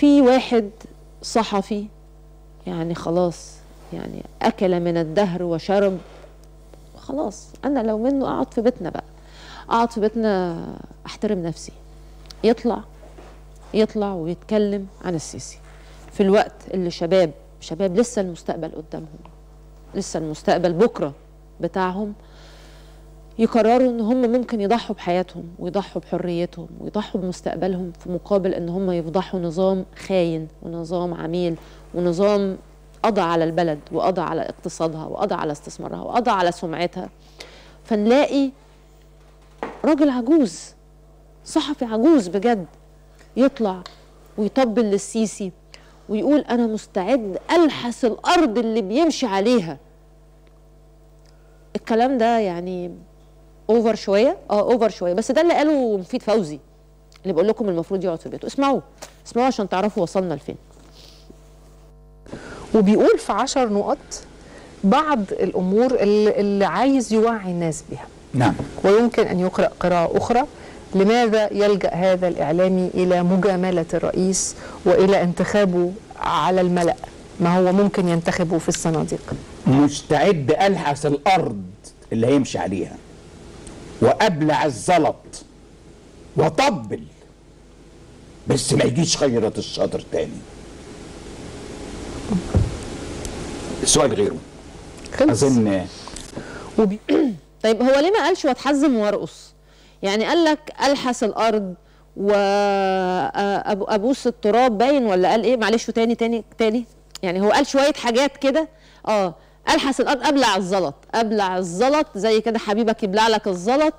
في واحد صحفي يعني خلاص يعني اكل من الدهر وشرب خلاص انا لو منه اقعد في بيتنا بقى اقعد في بيتنا احترم نفسي يطلع يطلع ويتكلم عن السيسي في الوقت اللي شباب شباب لسه المستقبل قدامهم لسه المستقبل بكره بتاعهم يقرروا ان هم ممكن يضحوا بحياتهم ويضحوا بحريتهم ويضحوا بمستقبلهم في مقابل ان هم يفضحوا نظام خاين ونظام عميل ونظام قضى على البلد وقضى على اقتصادها وقضى على استثمارها وقضى على سمعتها فنلاقي راجل عجوز صحفي عجوز بجد يطلع ويطبل للسيسي ويقول انا مستعد الحس الارض اللي بيمشي عليها الكلام ده يعني اوفر شويه اه اوفر شويه بس ده اللي قاله مفيد فوزي اللي بقول لكم المفروض يقعد في بيته اسمعوه اسمعوه عشان تعرفوا وصلنا لفين وبيقول في عشر نقط بعض الامور اللي, اللي عايز يوعي الناس بها نعم ويمكن ان يقرا قراءه اخرى لماذا يلجا هذا الاعلامي الى مجامله الرئيس والى انتخابه على الملا ما هو ممكن ينتخبه في الصناديق مستعد الحس الارض اللي هيمشي عليها وابلع الزلط وطبل بس ما يجيش خيرة الشاطر تاني السؤال غيره خلص اظن وبي... طيب هو ليه ما قالش واتحزم وارقص يعني قال لك الحس الارض وابوس التراب باين ولا قال ايه معلش تاني تاني تاني يعني هو قال شويه حاجات كده اه الحس الارض ابلع الزلط ابلع الزلط زي كده حبيبك يبلع لك الزلط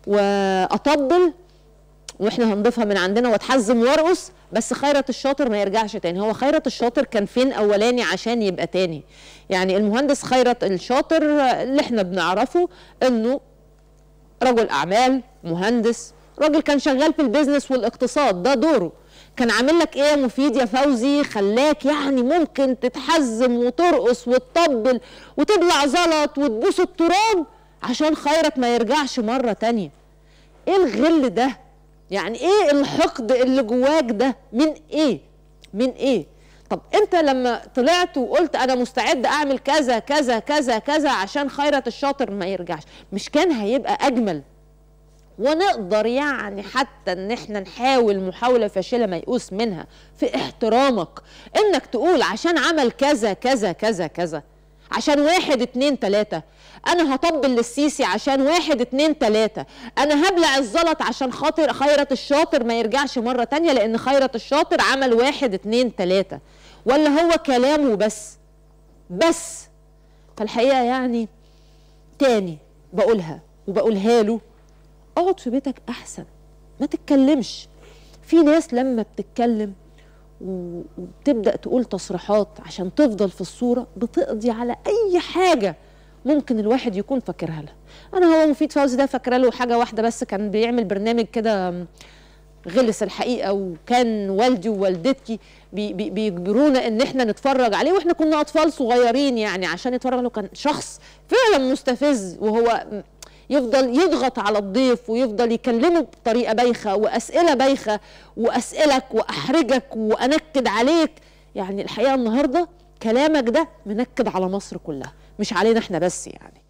واطبل واحنا هنضيفها من عندنا واتحزم وارقص بس خيرت الشاطر ما يرجعش تاني هو خيرت الشاطر كان فين اولاني عشان يبقى تاني يعني المهندس خيرت الشاطر اللي احنا بنعرفه انه رجل اعمال مهندس راجل كان شغال في البيزنس والاقتصاد ده دوره كان عامل لك ايه يا مفيد يا فوزي خلاك يعني ممكن تتحزم وترقص وتطبل وتبلع زلط وتبوس التراب عشان خيرك ما يرجعش مرة تانية ايه الغل ده يعني ايه الحقد اللي جواك ده من ايه من ايه طب انت لما طلعت وقلت انا مستعد اعمل كذا كذا كذا كذا عشان خيرة الشاطر ما يرجعش مش كان هيبقى اجمل ونقدر يعني حتى ان احنا نحاول محاوله فاشله ميؤوس منها في احترامك انك تقول عشان عمل كذا كذا كذا كذا عشان واحد اتنين تلاته انا هطبل للسيسي عشان واحد اتنين تلاته انا هبلع الزلط عشان خاطر خيرة الشاطر ما يرجعش مره تانيه لان خيرة الشاطر عمل واحد اتنين تلاته ولا هو كلامه بس بس فالحقيقه يعني تاني بقولها وبقولها له اقعد في بيتك احسن ما تتكلمش في ناس لما بتتكلم وبتبدا تقول تصريحات عشان تفضل في الصوره بتقضي على اي حاجه ممكن الواحد يكون فاكرها لها انا هو مفيد فوزي ده فاكره له حاجه واحده بس كان بيعمل برنامج كده غلس الحقيقه وكان والدي ووالدتي بي بي بيجبرونا ان احنا نتفرج عليه واحنا كنا اطفال صغيرين يعني عشان نتفرج له كان شخص فعلا مستفز وهو يفضل يضغط على الضيف ويفضل يكلمه بطريقه بايخه واسئله بايخه واسالك واحرجك وانكد عليك يعني الحقيقه النهارده كلامك ده منكد على مصر كلها مش علينا احنا بس يعني